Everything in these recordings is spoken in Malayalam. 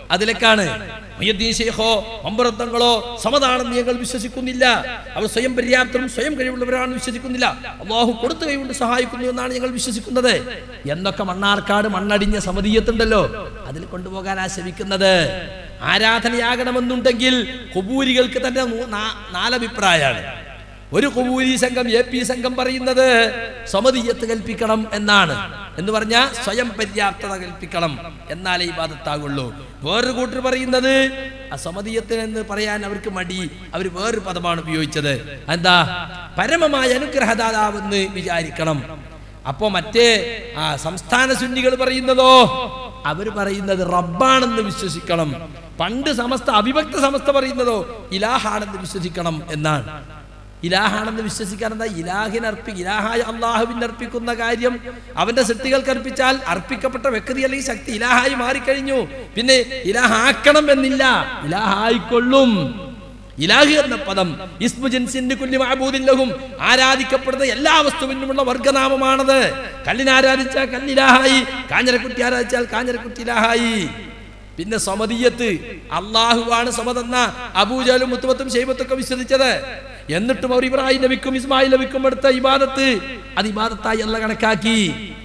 അതിലേക്കാണ് മുഹ്യദ്ദീൻ ശൈഖോ അമ്പരത്തങ്ങളോ സമതാണെന്ന് ഞങ്ങൾ വിശ്വസിക്കുന്നില്ല അവർ സ്വയം പര്യാപ്തരും സ്വയം കഴിവുള്ളവരാണെന്ന് വിശ്വസിക്കുന്നില്ല അള്ളാഹു കൊടുത്തു കൈകൊണ്ട് സഹായിക്കുന്നു എന്നാണ് ഞങ്ങൾ വിശ്വസിക്കുന്നത് എന്നൊക്കെ മണ്ണാർക്കാട് മണ്ണടിഞ്ഞ സമതീയത്തുണ്ടല്ലോ അതിൽ കൊണ്ടുപോകാൻ ശ്രമിക്കുന്നത് ആരാധനയാകണമെന്നുണ്ടെങ്കിൽ കുബൂരികൾക്ക് തന്നെ മൂ- നാ- നാലഭിപ്രായമാണ് ഒരു കുബൂരി സംഘം എ പി സംഘം പറയുന്നത് സമതീയത്ത് കൽപ്പിക്കണം എന്നാണ് എന്ന് പറഞ്ഞാൽ സ്വയം പര്യാപ്തത കൽപ്പിക്കണം എന്നാലേ ഈ ബാധത്താകുള്ളൂ വേറൊരു കൂട്ടർ പറയുന്നത് അസമതീയത്തിന് എന്ന് പറയാൻ അവർക്ക് മടി അവർ വേറൊരു പദമാണ് ഉപയോഗിച്ചത് എന്താ പരമമായ അനുഗ്രഹദാതാവെന്ന് വിചാരിക്കണം അപ്പോ മറ്റേ ആ സംസ്ഥാന സുന്നികൾ പറയുന്നതോ അവർ പറയുന്നത് റബ്ബാണെന്ന് വിശ്വസിക്കണം പണ്ട് സമസ്ത അവിഭക്ത സമസ്ത പറയുന്നതോ ഇലാഹാണെന്ന് വിശ്വസിക്കണം എന്നാണ് ഇലാഹാണെന്ന് വിശ്വസിക്കാൻ എന്താ ഇലാഹിനർപ്പി ഇലാഹായ അള്ളാഹുവിന് അർപ്പിക്കുന്ന കാര്യം അവന്റെ സൃഷ്ടികൾക്ക് അർപ്പിച്ചാൽ അർപ്പിക്കപ്പെട്ട വ്യക്തി അല്ലെങ്കിൽ ശക്തി ഇലാഹായി മാറിക്കഴിഞ്ഞു പിന്നെ ഇലാഹാക്കണം എന്നില്ല ഇലാഹായിക്കൊള്ളും ഇലാഹി എന്ന പദം ഇസ്മു ജിൻസിന്റെ കുല്യ മഅബൂദില്ലഹും ആരാധിക്കപ്പെടുന്ന എല്ലാ വസ്തുവിനുമുള്ള വർഗനാമമാണത് കല്ലിനെ ആരാധിച്ചാൽ കല്ലിലാഹായി കാഞ്ഞരക്കുട്ടി ആരാധിച്ചാൽ കാഞ്ഞരക്കുട്ടി ഇലാഹായി പിന്നെ സമതീയത്ത് അള്ളാഹുവാണ് സമതെന്ന അബൂജലും മുത്തുമത്തും ശൈബത്തൊക്കെ വിശ്വസിച്ചത് എന്നിട്ടും അവർ ഇബ്രാഹിം നബിക്കും ഇസ്മായിൽ നബിക്കും എടുത്ത ഇബാദത്ത് അത് ഇബാദത്തായി അല്ല കണക്കാക്കി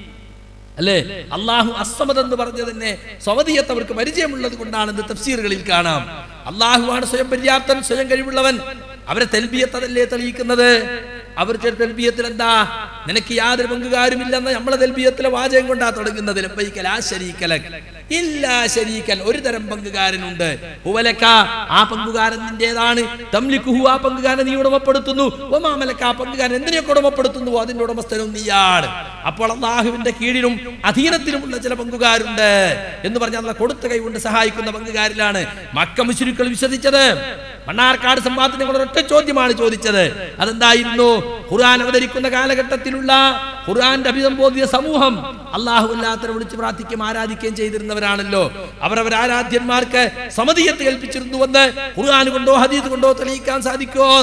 അല്ലേ അള്ളാഹു അസമത് എന്ന് പറഞ്ഞത് തന്നെ സ്വമതീയത്ത് അവർക്ക് പരിചയമുള്ളത് കൊണ്ടാണെന്ന് തഫ്സീറുകളിൽ കാണാം അള്ളാഹുവാണ് സ്വയം പര്യാപ്തൻ സ്വയം കഴിവുള്ളവൻ അവരെ തെൽബിയത്ത് അതല്ലേ തെളിയിക്കുന്നത് അവരുടെ തെൽബിയത്തിൽ എന്താ നിനക്ക് യാതൊരു പങ്കുകാരുമില്ലെന്ന് നമ്മളെ തെൽബിയത്തിലെ വാചകം കൊണ്ടാ തുടങ്ങുന്നത് ലബ്ബൈക്കൽ ആ ശരീക്കലക് ഇല്ലാ ശരീക്കൽ ഒരു തരം പങ്കുകാരനുണ്ട് ഹുവലക്ക ആ പങ്കുകാരൻ നിന്റേതാണ് തംലിക്കുഹു ആ പങ്കുകാരനെ നീ ഉടമപ്പെടുത്തുന്നു ഒമാമലക്ക ആ പങ്കുകാരൻ എന്തിനൊക്കെ ഉടമപ്പെടുത്തുന്നു അതിന്റെ ഉടമസ്ഥനും നീയാണ് അപ്പോൾ അള്ളാഹുവിന്റെ കീഴിലും അധീനത്തിലുമുള്ള ചില പങ്കുകാരുണ്ട് എന്ന് പറഞ്ഞാൽ അള്ള കൊടുത്ത കൈ കൊണ്ട് സഹായിക്കുന്ന പങ്കുകാരിലാണ് മക്ക മുശുരുക്കൾ വിശ്വസിച്ചത് മണ്ണാർക്കാട് സംവാദത്തിനെ കൊണ്ട് ഒറ്റ ചോദ്യമാണ് ചോദിച്ചത് അതെന്തായിരുന്നു ഖുർആൻ അവതരിക്കുന്ന കാലഘട്ടത്തിലുള്ള ഖുർആന്റെ അഭിസംബോധിത സമൂഹം അള്ളാഹു അല്ലാത്തവരെ വിളിച്ച് പ്രാർത്ഥിക്കുകയും ആരാധിക്കുകയും ചെയ്തിരുന്നവരാണല്ലോ അവരവർ ആരാധ്യന്മാർക്ക് സമതീയത്ത് കൽപ്പിച്ചിരുന്നുവെന്ന് ഖുർആൻ കൊണ്ടോ ഹദീദ് കൊണ്ടോ തെളിയിക്കാൻ സാധിക്കുമോ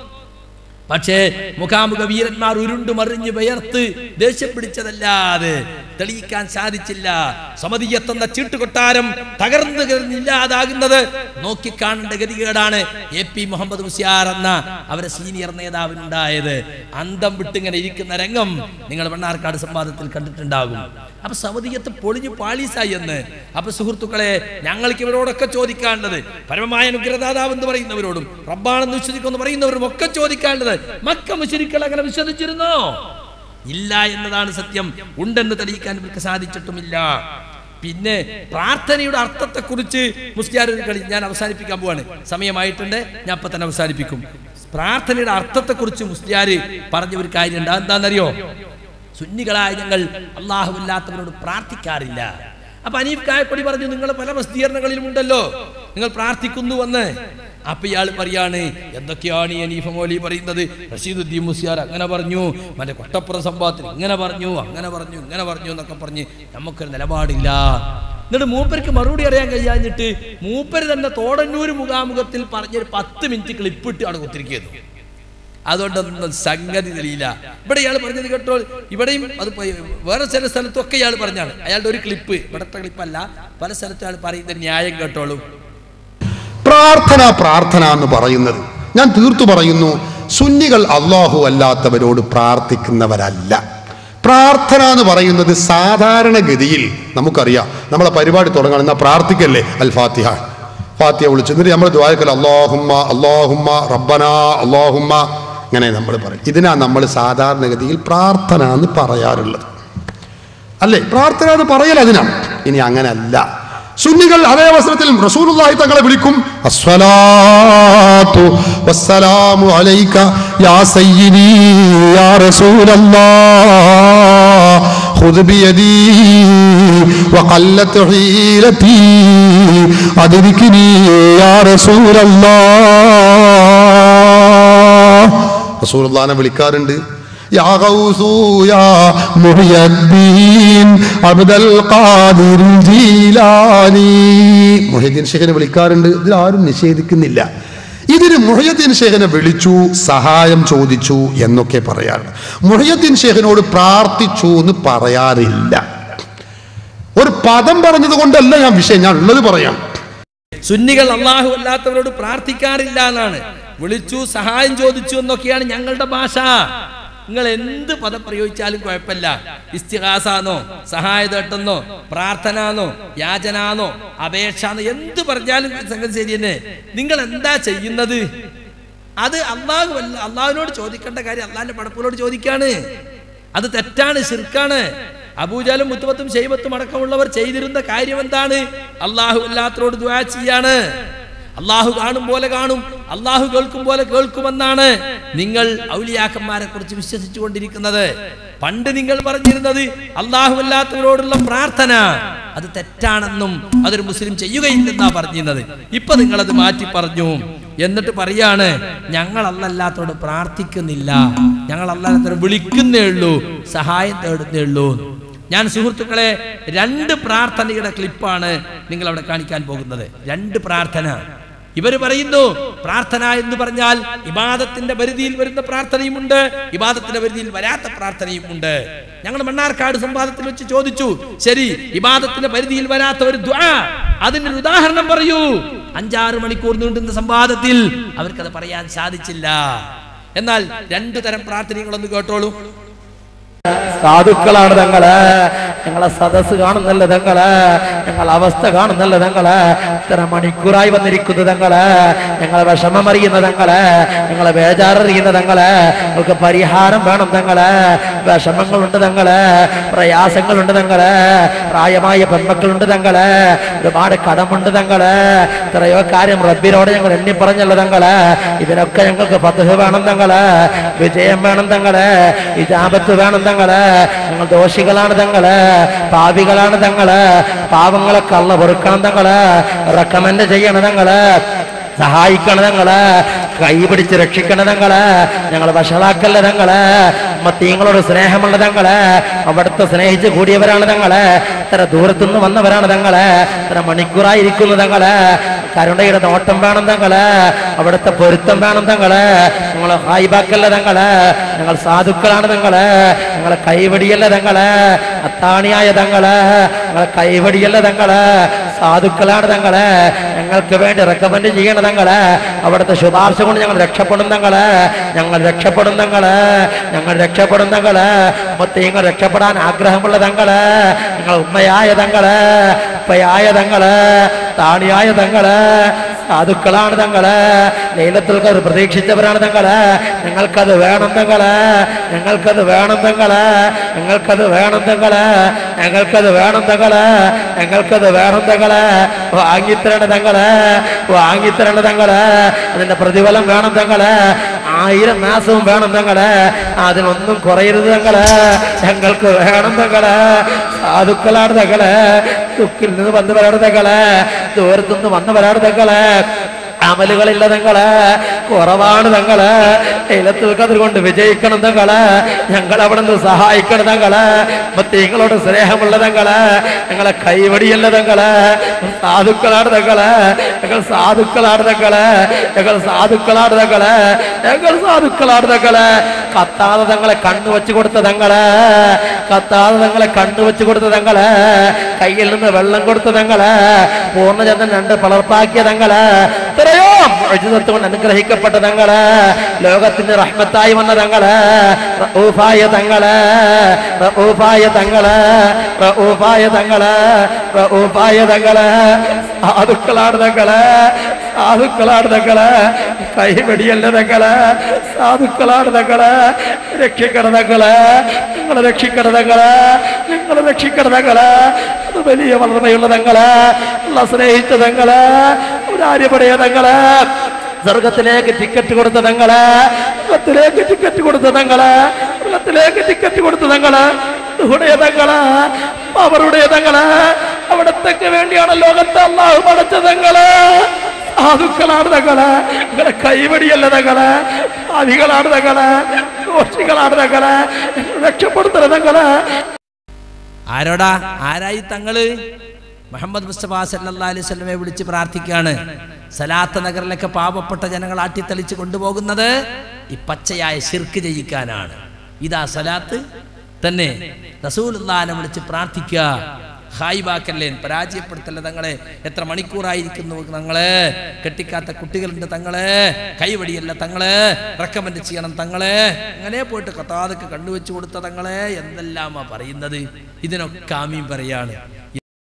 പക്ഷേ മുഖാമുഖ വീരന്മാർ ഉരുണ്ടു മറിഞ്ഞു വിയർത്ത് ദേഷ്യം പിടിച്ചതല്ലാതെ തെളിയിക്കാൻ സാധിച്ചില്ല സമതിയെത്തുന്ന ചീട്ടുകൊട്ടാരം തകർന്നു ഇല്ലാതാകുന്നത് നോക്കിക്കാണേണ്ട ഗതികേടാണ് എ പി മുഹമ്മദ് മുസിയാർ എന്ന അവരെ സീനിയർ നേതാവിനുണ്ടായത് അന്തം വിട്ടിങ്ങനെ ഇരിക്കുന്ന രംഗം നിങ്ങൾ മണ്ണാർക്കാട് സംവാദത്തിൽ കണ്ടിട്ടുണ്ടാകും അപ്പൊ സമതിയത്ത് പൊളിഞ്ഞു പാളീസായി എന്ന് അപ്പൊ സുഹൃത്തുക്കളെ ഞങ്ങൾക്ക് ഇവരോടൊക്കെ ചോദിക്കാനുള്ളത് പരമമായ അനുഗ്രഹദാതാവ് എന്ന് പറയുന്നവരോടും റബ്ബാണെന്ന് വിശ്വസിക്കുമെന്ന് പറയുന്നവരും ഒക്കെ ചോദിക്കാനുള്ളത് മക്ക മുശരിക്കൾ അങ്ങനെ വിശ്വസിച്ചിരുന്നോ ഇല്ല എന്നതാണ് സത്യം ഉണ്ടെന്ന് തെളിയിക്കാൻ ഇവർക്ക് സാധിച്ചിട്ടുമില്ല പിന്നെ പ്രാർത്ഥനയുടെ അർത്ഥത്തെക്കുറിച്ച് മുസ്ലിയാർ ഒരു കളി ഞാൻ അവസാനിപ്പിക്കാൻ പോവാണ് സമയമായിട്ടുണ്ട് ഞാൻ അപ്പൊ തന്നെ അവസാനിപ്പിക്കും പ്രാർത്ഥനയുടെ അർത്ഥത്തെക്കുറിച്ച് മുസ്ലിയാർ പറഞ്ഞ ഒരു കാര്യം ഉണ്ട് എന്താണെന്നറിയോ സുന്നികളായ ഞങ്ങൾ അള്ളാഹുവില്ലാത്തവരോട് പ്രാർത്ഥിക്കാറില്ല അപ്പൊ അനീഫ് കായക്കൊടി പറഞ്ഞു നിങ്ങൾ പല പ്രസിദ്ധീകരണങ്ങളിലും ഉണ്ടല്ലോ നിങ്ങൾ പ്രാർത്ഥിക്കുന്നുവെന്ന് അപ്പൊ ഇയാൾ പറയാണ് എന്തൊക്കെയാണ് ഈ അനീഫ മൗലി പറയുന്നത് റഷീദുദ്ദീൻ മുസിയാർ അങ്ങനെ പറഞ്ഞു മറ്റേ കൊട്ടപ്പുറം സംഭവത്തിൽ ഇങ്ങനെ പറഞ്ഞു അങ്ങനെ പറഞ്ഞു ഇങ്ങനെ പറഞ്ഞു എന്നൊക്കെ പറഞ്ഞ് നമുക്കൊരു നിലപാടില്ല എന്നിട്ട് മൂപ്പർക്ക് മറുപടി അറിയാൻ കഴിയാഞ്ഞിട്ട് മൂപ്പര് തന്നെ തോടന്നൂർ മുഖാമുഖത്തിൽ പറഞ്ഞൊരു പത്ത് മിനിറ്റ് ക്ലിപ്പിട്ട് അവിടെ കുത്തിരിക്കുന്നു അതുകൊണ്ടൊന്നും സംഗതി തെളിയില്ല ഇവിടെ ഇയാൾ പറഞ്ഞത് കേട്ടോ ഇവിടെയും അത് പോയി വേറെ ചില സ്ഥലത്തൊക്കെ ഇയാൾ പറഞ്ഞാണ് അയാളുടെ ഒരു ക്ലിപ്പ് ഇവിടുത്തെ ക്ലിപ്പല്ല പല സ്ഥലത്തും അയാൾ പറയുന്ന ന്യായം കേട്ടോളൂ പ്രാർത്ഥന പ്രാർത്ഥന എന്ന് പറയുന്നത് ഞാൻ തീർത്തു പറയുന്നു സുന്നികൾ അള്ളാഹു അല്ലാത്തവരോട് പ്രാർത്ഥിക്കുന്നവരല്ല പ്രാർത്ഥന എന്ന് പറയുന്നത് സാധാരണഗതിയിൽ നമുക്കറിയാം നമ്മളെ പരിപാടി തുടങ്ങണം എന്നാ പ്രാർത്ഥിക്കല്ലേ അൽ ഫാത്തിഹ ഫാത്തിഹ വിളിച്ചു എന്നിട്ട് നമ്മൾ ദ്വാരക്കൽ അള്ളാഹുമ്മ അള്ളാഹുമ്മ റബ്ബന അള്ളാഹുമ്മ ഇങ്ങനെ നമ്മൾ പറയും ഇതിനാ നമ്മൾ സാധാരണഗതിയിൽ പ്രാർത്ഥന എന്ന് പറയാറുള്ളത് അല്ലേ പ്രാർത്ഥന എന്ന് പറയൽ അതിനാണ് ഇനി അങ്ങനല്ല സുന്നികൾ അതേ അവസരത്തിൽ റസൂലുള്ളാഹി തങ്ങളെ വിളിക്കും അസ്സലാത്തു വസ്സലാമു അലൈക യാ സയ്യിദി യാ റസൂലല്ലാഹ് ഖുദ് ബിയദി വഖല്ലത്ത് ഹീലതി അദ്രിക്നി യാ റസൂലല്ലാഹ് റസൂലുള്ളാഹിനെ വിളിക്കാറുണ്ട് يا غوث يا محي الدين عبد القادر الجيلاني മുഹ്യദ്ദീൻ ഷേഖിനെ വിളിക്കാറുണ്ട് ഇതിൽ ആരും നിഷേധിക്കുന്നില്ല ഇതിന് മുഹ്യദ്ദീൻ ഷേഖിനെ വിളിച്ചു സഹായം ചോദിച്ചു എന്നൊക്കെ പറയാറുണ്ട് മുഹ്യദ്ദീൻ ഷേഖിനോട് പ്രാർത്ഥിച്ചു എന്ന് പറയാറില്ല ഒരു പദം പറഞ്ഞത് കൊണ്ടല്ല ഞാൻ വിഷയം ഞാൻ ഉള്ളത് പറയാം സുന്നികൾ അള്ളാഹു അല്ലാത്തവരോട് പ്രാർത്ഥിക്കാറില്ല എന്നാണ് വിളിച്ചു സഹായം ചോദിച്ചു എന്നൊക്കെയാണ് ഞങ്ങളുടെ ഭാഷ നിങ്ങൾ എന്ത് പദം പ്രയോഗിച്ചാലും കുഴപ്പമില്ല ഇസ്തിഹാസാന്നോ സഹായതട്ടെന്നോ പ്രാർത്ഥനാന്നോ യാചനാന്നോ അപേക്ഷാന്നോ എന്ത് പറഞ്ഞാലും സംഗതി ശരി തന്നെ നിങ്ങൾ എന്താ ചെയ്യുന്നത് അത് അള്ളാഹു അല്ല അള്ളാഹുവിനോട് ചോദിക്കേണ്ട കാര്യം അള്ളാഹിന്റെ പടപ്പിനോട് ചോദിക്കാണ് അത് തെറ്റാണ് ശിർക്കാണ് അബൂജാലും മുത്തുപത്തും ശൈബത്തും അടക്കമുള്ളവർ ചെയ്തിരുന്ന കാര്യം എന്താണ് അള്ളാഹു അല്ലാത്തവരോട് ദ്വാ ചെയ്യാണ് അള്ളാഹു കാണും പോലെ കാണും അള്ളാഹു കേൾക്കും പോലെ കേൾക്കുമെന്നാണ് നിങ്ങൾ ഔലിയാക്കന്മാരെ കുറിച്ച് വിശ്വസിച്ചു കൊണ്ടിരിക്കുന്നത് പണ്ട് നിങ്ങൾ പറഞ്ഞിരുന്നത് അള്ളാഹു അല്ലാത്തവരോടുള്ള പ്രാർത്ഥന അത് തെറ്റാണെന്നും അതൊരു മുസ്ലിം ചെയ്യുകയില്ലെന്നാ പറഞ്ഞിരുന്നത് ഇപ്പൊ നിങ്ങളത് മാറ്റി പറഞ്ഞു എന്നിട്ട് പറയാണ് ഞങ്ങൾ അല്ലല്ലാത്തോട് പ്രാർത്ഥിക്കുന്നില്ല ഞങ്ങൾ അല്ലാത്തവരെ വിളിക്കുന്നേ ഉള്ളൂ സഹായം തേടുന്നേ ഉള്ളൂ ഞാൻ സുഹൃത്തുക്കളെ രണ്ട് പ്രാർത്ഥനയുടെ ക്ലിപ്പാണ് നിങ്ങൾ അവിടെ കാണിക്കാൻ പോകുന്നത് രണ്ട് പ്രാർത്ഥന ഇവര് പറയുന്നു പ്രാർത്ഥന എന്ന് പറഞ്ഞാൽ ഇബാദത്തിന്റെ പരിധിയിൽ വരുന്ന പ്രാർത്ഥനയുമുണ്ട് ഇബാദത്തിന്റെ പരിധിയിൽ വരാത്ത പ്രാർത്ഥനയും ഉണ്ട് ഞങ്ങൾ മണ്ണാർക്കാട് സംവാദത്തിൽ വെച്ച് ചോദിച്ചു ശരി ഇബാദത്തിന്റെ പരിധിയിൽ വരാത്ത ഒരു ദ്വാ അതിനൊരു ഉദാഹരണം പറയൂ അഞ്ചാറ് മണിക്കൂർ നീണ്ടുന്ന സംവാദത്തിൽ അവർക്കത് പറയാൻ സാധിച്ചില്ല എന്നാൽ രണ്ടു തരം പ്രാർത്ഥനകളൊന്ന് കേട്ടോളൂ സാധുക്കളാണ് തങ്ങള് ഞങ്ങളെ സദസ് കാണുന്നല്ല തങ്ങള് ഞങ്ങളെ അവസ്ഥ കാണുന്നല്ല തങ്ങള് ഇത്ര മണിക്കൂറായി വന്നിരിക്കുന്നു തങ്ങള് ഞങ്ങളെ വിഷമം അറിയുന്ന തങ്ങള് ഞങ്ങളെ ബേജാററിയുന്ന തങ്ങള് നമുക്ക് പരിഹാരം വേണം തങ്ങള് വിഷമങ്ങളുണ്ട് തങ്ങള് പ്രയാസങ്ങളുണ്ട് തങ്ങള് പ്രായമായ പെൺമക്കളുണ്ട് തങ്ങള് ഒരുപാട് കടമുണ്ട് തങ്ങള് എത്രയോ കാര്യം റബ്ബിനോട് ഞങ്ങൾ എണ്ണി പറഞ്ഞല്ലോ തങ്ങള് ഇതിനൊക്കെ ഞങ്ങൾക്ക് പദ്ധതി വേണം തങ്ങള് വിജയം വേണം തങ്ങള് ഇജാബത്ത് വേണം തങ്ങള് ഞങ്ങൾ ദോഷികളാണ് തങ്ങള് പാപികളാണ് തങ്ങള് പാവങ്ങളെ കള്ള പൊറുക്കണം തങ്ങള് റെക്കമെൻഡ് ചെയ്യണം തങ്ങള് സഹായിക്കണം തങ്ങള് കൈ പിടിച്ച് രക്ഷിക്കണം തങ്ങള് ഞങ്ങൾ വഷളാക്കല്ല തങ്ങള് മത്തീങ്ങളോട് സ്നേഹമുള്ള തങ്ങള് അവിടുത്തെ സ്നേഹിച്ച് കൂടിയവരാണ് തങ്ങള് ഇത്ര ദൂരത്തുനിന്ന് വന്നവരാണ് തങ്ങള് ഇത്ര മണിക്കൂറായിരിക്കുന്നു തങ്ങള് കരുണയുടെ നോട്ടം വേണം തങ്ങള് അവിടുത്തെ പൊരുത്തം വേണം തങ്ങള് ഞങ്ങൾ ഹായിബാക്കല്ല തങ്ങള് ഞങ്ങൾ സാധുക്കളാണ് തങ്ങള് ഞങ്ങളെ കൈവടിയല്ല തങ്ങള് അത്താണിയായ തങ്ങള് ഞങ്ങളെ കൈവടിയല്ല തങ്ങള് സാധുക്കളാണ് തങ്ങള് ഞങ്ങൾക്ക് വേണ്ടി റെക്കമെൻഡ് ചെയ്യണം തങ്ങള് അവിടുത്തെ ശുപാർശ കൊണ്ട് ഞങ്ങൾ രക്ഷപ്പെടും തങ്ങള് ഞങ്ങൾ രക്ഷപ്പെടും തങ്ങള് ഞങ്ങൾ രക്ഷപ്പെടും തങ്ങള് മൊത്തങ്ങൾ രക്ഷപ്പെടാൻ ആഗ്രഹമുള്ള തങ്ങള് ഞങ്ങൾ ഉമ്മയായ തങ്ങള് ഉപ്പയായ തങ്ങള് താണിയായ തങ്ങള് സാധുക്കളാണ് തങ്ങള് ലൈലത്തിൽ കത് പ്രതീക്ഷിച്ചവരാണ് തങ്ങള് ഞങ്ങൾക്കത് വേണം തങ്ങള് ഞങ്ങൾക്കത് വേണം തങ്ങള് ഞങ്ങൾക്കത് വേണം തങ്ങള് ഞങ്ങൾക്കത് വേണം തങ്ങള് ഞങ്ങൾക്കത് വേണം തങ്ങള് വാങ്ങിത്തരണ തങ്ങള് വാങ്ങിത്തരണ തങ്ങള് അതിന്റെ പ്രതിഫലം വേണം തങ്ങള് ആയിരം മാസവും വേണം തങ്ങള് അതിനൊന്നും കുറയരുത് തങ്ങള് ഞങ്ങൾക്ക് വേണം തങ്ങള് സാധുക്കളാണ് തങ്ങള് ദുഃഖിൽ നിന്ന് വന്നവരാണ് തങ്ങള് ദൂരത്തുനിന്ന് വന്നവരാണ് തങ്ങള് അമലുകളില്ല തങ്ങള് കുറവാണ് തങ്ങള് ഇലത്തിൽ കതിർ കൊണ്ട് വിജയിക്കണം തങ്ങള് ഞങ്ങൾ അവിടെ നിന്ന് സഹായിക്കണം തങ്ങള് മത്തീങ്ങളോട് സ്നേഹമുള്ള തങ്ങള് ഞങ്ങളെ കൈവടിയല്ല തങ്ങള് സാധുക്കളാണ് തങ്ങള് ഞങ്ങൾ സാധുക്കളാണ് തങ്ങള് ഞങ്ങൾ സാധുക്കളാണ് തങ്ങള് ഞങ്ങൾ സാധുക്കളാണ് തങ്ങള് കത്താതെ തങ്ങളെ കണ്ണു വെച്ച് കൊടുത്ത തങ്ങള് കത്താതെ തങ്ങളെ കണ്ണു വെച്ച് കൊടുത്ത തങ്ങള് കയ്യിൽ നിന്ന് വെള്ളം കൊടുത്ത തങ്ങള് പൂർണ്ണചന്ദ്രൻ രണ്ട് പളർപ്പാക്കിയ തങ്ങള് എത്രയോ മോചിതത്വം കൊണ്ട് അനുഗ്രഹിക്കപ്പെട്ട തങ്ങള് ലോകത്തിന് റഹ്മത്തായി വന്ന തങ്ങള് റഊഫായ തങ്ങള് റഊഫായ തങ്ങള് റഊഫായ തങ്ങള് റഊഫായ തങ്ങള് സാധുക്കളാണ് തങ്ങള് സാധുക്കളാണ് തങ്ങള് കൈവടിയല്ല തങ്ങള് സാധുക്കളാണ് തങ്ങള് രക്ഷിക്കണ തങ്ങള് നിങ്ങളെ രക്ഷിക്കണ തങ്ങള് നിങ്ങളെ രക്ഷിക്കണ തങ്ങള് അത് വലിയ വളർമയുള്ള തങ്ങള് ഉള്ള സ്നേഹിച്ച തങ്ങള് ഔദാര്യപടയ തങ്ങള് സ്വർഗത്തിലേക്ക് ടിക്കറ്റ് കൊടുത്ത തങ്ങള് സ്വർഗത്തിലേക്ക് ടിക്കറ്റ് കൊടുത്ത തങ്ങള് സ്വർഗത്തിലേക്ക് ടിക്കറ്റ് കൊടുത്ത തങ്ങള് ഉടയ തങ്ങള് അവരുടെ തങ്ങള് അവിടത്തേക്ക് വേണ്ടിയാണ് ലോകത്തെ അള്ളാഹു പടച്ച തങ്ങള് സാധുക്കളാണ് തങ്ങള് നിങ്ങളെ കൈവടിയല്ല തങ്ങള് അധികളാണ് തങ്ങള് ദോഷികളാണ് തങ്ങള് രക്ഷപ്പെടുത്തല തങ്ങള് ആരോടാ ആരായി തങ്ങള് മുഹമ്മദ് മുസ്തഫ സല്ലല്ലാഹു അലൈഹി വസല്ലമയെ വിളിച്ച് പ്രാർത്ഥിക്കുകയാണ് സലാത്ത നഗറിലൊക്കെ പാവപ്പെട്ട ജനങ്ങൾ ആട്ടിത്തെളിച്ച് കൊണ്ടുപോകുന്നത് ഈ പച്ചയായ ശിർക്ക് ചെയ്യിക്കാനാണ് ഇതാ സലാത്ത് തന്നെ റസൂലുള്ളാഹിനെ വിളിച്ച് പ്രാർത്ഥിക്കുക ഹായിബാക്കല്ലേ പരാജയപ്പെടുത്തല്ലേ തങ്ങളെ എത്ര മണിക്കൂറായിരിക്കുന്നു തങ്ങളെ കെട്ടിക്കാത്ത കുട്ടികളുണ്ട് തങ്ങളെ കൈവടിയല്ല തങ്ങളെ റെക്കമെൻഡ് ചെയ്യണം തങ്ങളെ അങ്ങനെ പോയിട്ട് കത്താതൊക്കെ കണ്ടുവെച്ചു കൊടുത്ത തങ്ങളെ എന്തെല്ലാമാ പറയുന്നത് ഇതിനൊക്കെ ആമീൻ പറയാണ്